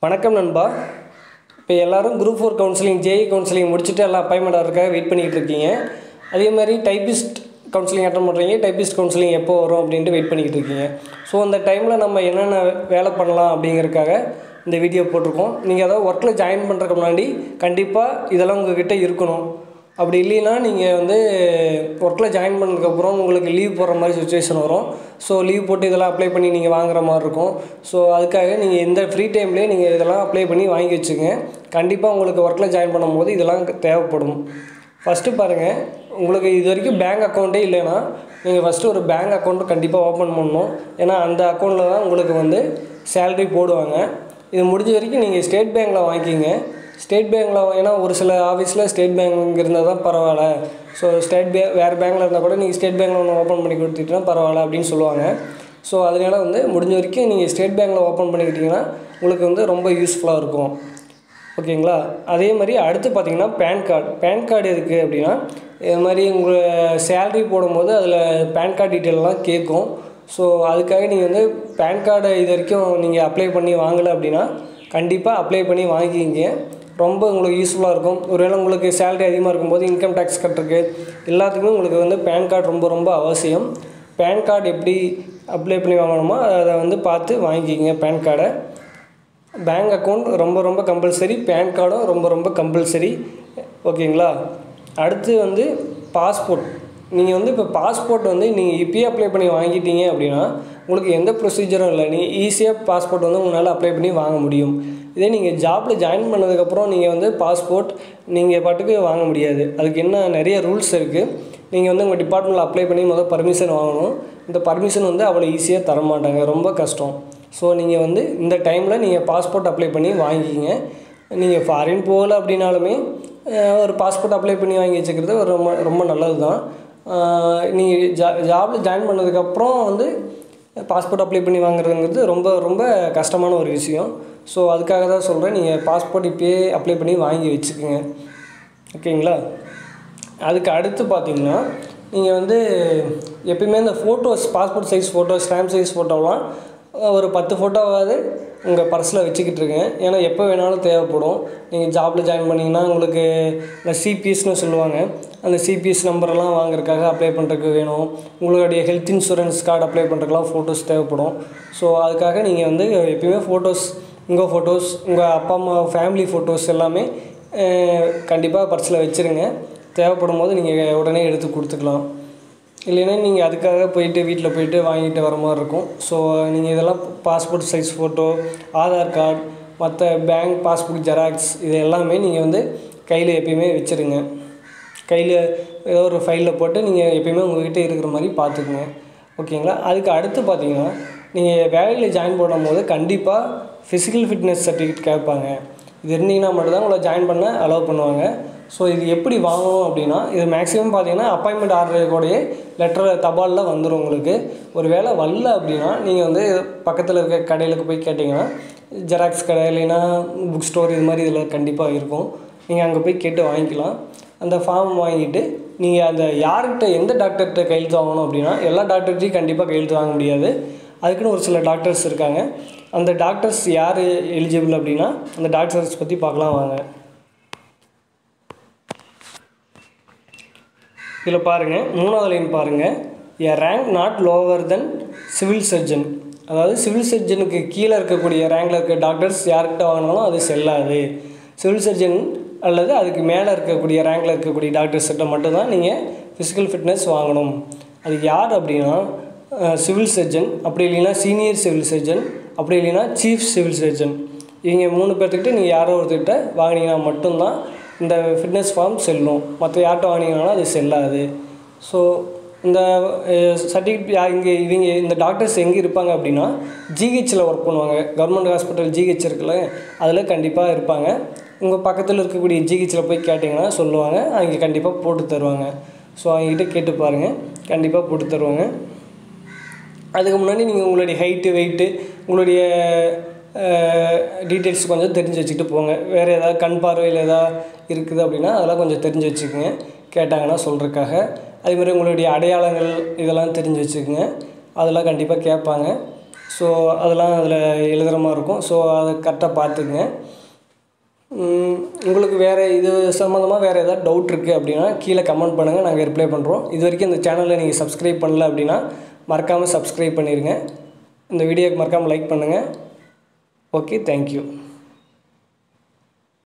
வணக்கம் நண்பா இப்போ எல்லாரும் group four counselling JE counselling முடிச்சுட்டு எல்லாம் அப்பாயின்மெண்ட் ஆகிறதுக்காக வெயிட் பண்ணிகிட்டு இருக்கீங்க அதே மாதிரி டைப்பிஸ்ட் கவுன்சிலிங் அட்டன் பண்ணுறீங்க டைப்பிஸ்ட் கவுன்சிலிங் எப்போ வரும் அப்படின்ட்டு வெயிட் பண்ணிக்கிட்டு இருக்கீங்க ஸோ அந்த டைமில் நம்ம என்னென்ன வேலை பண்ணலாம் அப்படிங்கிறதுக்காக இந்த வீடியோ போட்டிருக்கோம் நீங்கள் ஏதாவது ஒர்க்கில் ஜாயின் பண்ணுறதுக்கு முன்னாடி கண்டிப்பாக இதெல்லாம் உங்ககிட்ட இருக்கணும் அப்படி இல்லைன்னா நீங்கள் வந்து ஒர்க்கில் ஜாயின் பண்ணதுக்கப்புறம் உங்களுக்கு லீவ் போடுற மாதிரி சுச்சுவேஷன் வரும் ஸோ லீவ் போட்டு இதெல்லாம் அப்ளை பண்ணி நீங்கள் வாங்குற மாதிரி இருக்கும் ஸோ அதுக்காக நீங்கள் எந்த ஃப்ரீ டைம்லேயே நீங்கள் இதெல்லாம் அப்ளை பண்ணி வாங்கி வச்சுங்க கண்டிப்பாக உங்களுக்கு ஒர்க்கில் ஜாயின் பண்ணும்போது இதெல்லாம் தேவைப்படும் ஃபஸ்ட்டு பாருங்கள் உங்களுக்கு இது வரைக்கும் பேங்க் அக்கௌண்ட்டே இல்லைன்னா நீங்கள் ஃபஸ்ட்டு ஒரு பேங்க் அக்கௌண்ட்டு கண்டிப்பாக ஓப்பன் பண்ணணும் ஏன்னா அந்த அக்கௌண்ட்டில் தான் உங்களுக்கு வந்து சேலரி போடுவாங்க இது முடிஞ்ச வரைக்கும் நீங்கள் ஸ்டேட் பேங்க்கில் வாங்கிக்கிங்க ஸ்டேட் பேங்க்கில் ஏன்னா ஒரு சில ஆஃபீஸில் ஸ்டேட் பேங்க் இருந்தால் தான் பரவாயில்ல ஸோ ஸ்டேட் பே வேறு பேங்க்கில் இருந்தால் கூட நீங்கள் ஸ்டேட் பேங்க்கில் ஒன்று ஓப்பன் பண்ணி கொடுத்துட்டா பரவாயில்ல அப்படின்னு சொல்லுவாங்க ஸோ அதனால வந்து முடிஞ்ச வரைக்கும் நீங்கள் ஸ்டேட் பேங்க்கில் ஓப்பன் பண்ணிக்கிட்டிங்கன்னா உங்களுக்கு வந்து ரொம்ப யூஸ்ஃபுல்லாக இருக்கும் ஓகேங்களா அதே மாதிரி அடுத்து பார்த்தீங்கன்னா பேன் கார்டு பேன் கார்டு எதுக்கு அப்படின்னா இது மாதிரி உங்கள் சேல்ரி போடும்போது அதில் பேன் கார்டு டீட்டெயிலெலாம் கேட்கும் ஸோ அதுக்காக நீங்கள் வந்து பேன் கார்டை இது வரைக்கும் நீங்கள் அப்ளை பண்ணி வாங்கலை அப்படின்னா கண்டிப்பாக அப்ளை பண்ணி வாங்கிக்கிங்க ரொம்ப உங்களுக்கு யூஸ்ஃபுல்லாக இருக்கும் ஒருவேளை உங்களுக்கு சேலரி அதிகமாக இருக்கும்போது இன்கம் டேக்ஸ் கட்டுறதுக்கு எல்லாத்துக்குமே உங்களுக்கு வந்து பேன் கார்டு ரொம்ப ரொம்ப அவசியம் பேன் கார்டு எப்படி அப்ளை பண்ணி வாங்கணுமோ அதை வந்து பார்த்து வாங்கிக்கிங்க பேன் கார்டை பேங்க் அக்கௌண்ட் ரொம்ப ரொம்ப கம்பல்சரி பேன் கார்டும் ரொம்ப ரொம்ப கம்பல்சரி ஓகேங்களா அடுத்து வந்து பாஸ்போர்ட் நீங்கள் வந்து இப்போ பாஸ்போர்ட் வந்து நீங்கள் இப்பயே அப்ளை பண்ணி வாங்கிட்டீங்க அப்படின்னா உங்களுக்கு எந்த ப்ரொசீஜரும் இல்லை நீங்கள் ஈஸியாக பாஸ்போர்ட் வந்து உங்களால் அப்ளை பண்ணி வாங்க முடியும் இதே நீங்கள் ஜாப்பில் ஜாயின் பண்ணதுக்கப்புறம் நீங்கள் வந்து பாஸ்போர்ட் நீங்கள் பாட்டுக்கு வாங்க முடியாது அதுக்கு என்ன நிறைய ரூல்ஸ் இருக்குது நீங்கள் வந்து உங்கள் டிபார்ட்மெண்ட்டில் அப்ளை பண்ணி முதல் பர்மிஷன் வாங்கணும் இந்த பர்மிஷன் வந்து அவ்வளோ ஈஸியாக தர மாட்டாங்க ரொம்ப கஷ்டம் ஸோ நீங்கள் வந்து இந்த டைமில் நீங்கள் பாஸ்போர்ட் அப்ளை பண்ணி வாங்கிக்கிங்க நீங்கள் ஃபாரின் போகல அப்படின்னாலுமே ஒரு பாஸ்போர்ட் அப்ளை பண்ணி வாங்கி வச்சுக்கிறது ஒரு ரொம்ப ரொம்ப நல்லது தான் நீங்கள் ஜா ஜாபில் ஜாயின் பண்ணதுக்கப்புறம் வந்து பாஸ்போர்ட் அப்ளை பண்ணி வாங்குறதுங்கிறது ரொம்ப ரொம்ப கஷ்டமான ஒரு விஷயம் ஸோ அதுக்காக தான் சொல்கிறேன் நீங்கள் பாஸ்போர்ட் இப்போயே அப்ளை பண்ணி வாங்கி வச்சுக்கோங்க ஓகேங்களா அதுக்கு அடுத்து பார்த்தீங்கன்னா நீங்கள் வந்து எப்பயுமே இந்த photos passport size photo stamp size ஃபோட்டோலாம் ஒரு பத்து ஃபோட்டோவாவது உங்கள் பர்ஸில் வச்சுக்கிட்டு இருக்கேன் ஏன்னா எப்போ வேணாலும் தேவைப்படும் நீங்கள் ஜாப்பில் ஜாயின் பண்ணிங்கன்னா உங்களுக்கு இந்த சிபிஎஸ்னு சொல்லுவாங்க அந்த சிபிஎஸ் நம்பரெல்லாம் வாங்குறதுக்காக அப்ளை பண்ணுறதுக்கு வேணும் உங்களுடைய ஹெல்த் இன்சூரன்ஸ் கார்டு அப்ளை பண்ணுறதுக்குலாம் ஃபோட்டோஸ் தேவைப்படும் ஸோ அதுக்காக நீங்கள் வந்து எப்பயுமே ஃபோட்டோஸ் உங்கள் ஃபோட்டோஸ் உங்கள் அப்பா அம்மா ஃபேமிலி ஃபோட்டோஸ் எல்லாமே கண்டிப்பாக பர்ஸில் வச்சுருங்க தேவைப்படும் போது நீங்கள் உடனே எடுத்து கொடுத்துக்கலாம் இல்லைன்னா நீங்கள் அதுக்காக போயிட்டு வீட்டில் போயிட்டு வாங்கிட்டு வர மாதிரி இருக்கும் ஸோ நீங்கள் இதெல்லாம் passport size photo Aadhaar card மற்ற பேங்க் பாஸ்புக் ஜெராக்ஸ் இது எல்லாமே நீங்கள் வந்து கையில் எப்பயுமே வச்சுருங்க கையில் ஏதோ ஒரு ஃபைலில் போட்டு நீங்கள் எப்பயுமே உங்கள்கிட்ட இருக்கிற மாதிரி பார்த்துக்குங்க ஓகேங்களா அதுக்கு அடுத்து பார்த்தீங்கன்னா நீங்கள் வேலையில் ஜாயின் பண்ணும்போது கண்டிப்பாக ஃபிசிக்கல் ஃபிட்னஸ் சர்டிஃபிகேட் கேட்பாங்க இது இருந்தீங்கன்னா மட்டும்தான் உங்களை ஜாயின் பண்ண அலோவ் பண்ணுவாங்க ஸோ இது எப்படி வாங்கணும் அப்படின்னா இது மேக்ஸிமம் பார்த்தீங்கன்னா அப்பாயின்மெண்ட் ஆர்டருடைய லெட்டர் தபாலில் வந்துடும் உங்களுக்கு ஒரு வேளை வரல அப்படின்னா நீங்கள் வந்து பக்கத்தில் இருக்க கடையிலுக்கு போய் கேட்டிங்கன்னா ஜெராக்ஸ் கடை இல்லைன்னா புக் ஸ்டோர் இது மாதிரி இதில் கண்டிப்பாக இருக்கும் நீங்கள் அங்கே போய் கேட்டு வாங்கிக்கலாம் அந்த ஃபார்ம் வாங்கிட்டு நீங்கள் அந்த யார்கிட்ட எந்த டாக்டர்கிட்ட கையெழுத்து வாங்கணும் அப்படின்னா எல்லா டாக்டர்கிட்டையும் கண்டிப்பாக கையெழுத்து வாங்க முடியாது அதுக்குன்னு ஒரு சில டாக்டர்ஸ் இருக்காங்க அந்த டாக்டர்ஸ் யார் எலிஜிபிள் அப்படின்னா அந்த டாக்டர்ஸ் பற்றி பார்க்கலாம் வாங்க இதில் பாருங்கள் மூணாவது லைன் பாருங்கள் a rank not lower than civil surgeon அதாவது சிவில் சர்ஜனுக்கு கீழே இருக்கக்கூடிய ரேங்கில் இருக்க டாக்டர்ஸ் யார்கிட்ட வாங்கினாலும் அது செல்லாது சிவில் சர்ஜன் அல்லது அதுக்கு மேலே இருக்கக்கூடிய ரேங்கில் இருக்கக்கூடிய டாக்டர்ஸ்கிட்ட மட்டும்தான் நீங்கள் ஃபிசிக்கல் ஃபிட்னஸ் வாங்கணும் அதுக்கு யார் அப்படின்னா சிவில் சர்ஜன் அப்படி இல்லைன்னா சீனியர் சிவில் சர்ஜன் அப்படி இல்லைன்னா சீஃப் சிவில் சர்ஜன் இவங்க மூணு பேர்த்துக்கிட்ட நீங்கள் யாரோ ஒருத்தர்கிட்ட வாங்கினீங்கன்னா மட்டும்தான் இந்த ஃபிட்னஸ் ஃபார்ம் செல்லும் மற்ற யார்கிட்ட வாங்கினீங்கனாலும் அது செல்லாது ஸோ இந்த சர்டிஃபிகேட் இங்கே இவங்க இந்த டாக்டர்ஸ் எங்கே இருப்பாங்க அப்படின்னா ஜிஹெச்சில் ஒர்க் பண்ணுவாங்க கவர்மெண்ட் ஹாஸ்பிட்டல் ஜிஹெச் இருக்குல்ல அதில் கண்டிப்பாக இருப்பாங்க உங்கள் பக்கத்தில் இருக்கக்கூடிய ஜிஹெச்சில் போய் கேட்டிங்கன்னா சொல்லுவாங்க அவங்க கண்டிப்பாக போட்டு தருவாங்க ஸோ அவங்ககிட்ட கேட்டு பாருங்கள் கண்டிப்பாக போட்டு தருவாங்க அதுக்கு முன்னாடி நீங்கள் உங்களுடைய ஹைட்டு வெயிட்டு உங்களுடைய டீட்டெயில்ஸ் கொஞ்சம் தெரிஞ்சு வச்சுக்கிட்டு போங்க வேறு ஏதாவது கண் பார்வையில் எதாவது இருக்குது அப்படின்னா அதெல்லாம் கொஞ்சம் தெரிஞ்சு வச்சுக்கோங்க கேட்டாங்கன்னா சொல்கிறதுக்காக அதேமாதிரி உங்களுடைய அடையாளங்கள் இதெல்லாம் தெரிஞ்சு வச்சுக்கோங்க அதெல்லாம் கண்டிப்பாக கேட்பாங்க ஸோ அதெல்லாம் அதில் எழுதுகிற மாதிரி இருக்கும் ஸோ அதை கரெக்டாக பார்த்துக்குங்க உம், உங்களுக்கு வேறு இது சம்மந்தமாக வேறு ஏதாவது டவுட் இருக்குது அப்படின்னா கீழே கமெண்ட் பண்ணுங்கள் நாங்கள் ரிப்ளை பண்ணுறோம் இது வரைக்கும் இந்த சேனலை நீங்கள் சப்ஸ்கிரைப் பண்ணல அப்படின்னா மறக்காமல் சப்ஸ்கிரைப் பண்ணிடுங்க இந்த வீடியோக்கு மறக்காமல் லைக் பண்ணுங்கள் ஓகே தேங்க்யூ